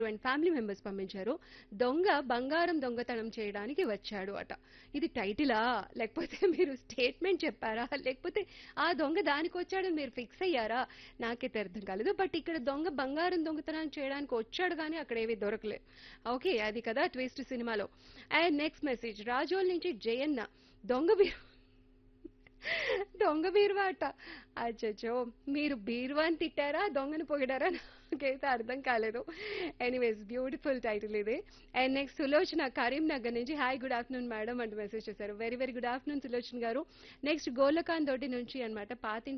and family members పంపించారు దొంగ బంగారం దొంగతనం చేయడానికి వచ్చాడు అట ఇది టైటిలా లేకపోతే మీరు స్టేట్మెంట్ చెప్పారా లేకపోతే ఆ దొంగ దానికి వచ్చాడని మీరు ఫిక్స్ అయ్యారా నాకైతే అర్థం కాలేదు బట్ ఇక్కడ దొంగ బంగారం దొంగతనం చేయడానికి వచ్చాడు కానీ అక్కడ ఏవి దొరకలేదు ఓకే అది కదా ట్విస్ట్ సినిమాలో అండ్ నెక్స్ట్ మెసేజ్ రాజోల్ నుంచి జయన్న దొంగ బీరు దొంగ బీరువా అట అచ్చచ్చో మీరు బీరువాని తిట్టారా దొంగని పొగిడారా నాకైతే అర్థం కాలేదు ఎనీవేస్ బ్యూటిఫుల్ టైటిల్ ఇది అండ్ నెక్స్ట్ సులోచన కరీంనగర్ నుంచి హాయ్ గుడ్ ఆఫ్టర్నూన్ మేడం అంటూ మెసేజ్ చేశారు very very good afternoon Sulochana garu next గోలకాన్ దొడ్డి నుంచి అన్నమాట పాతింటి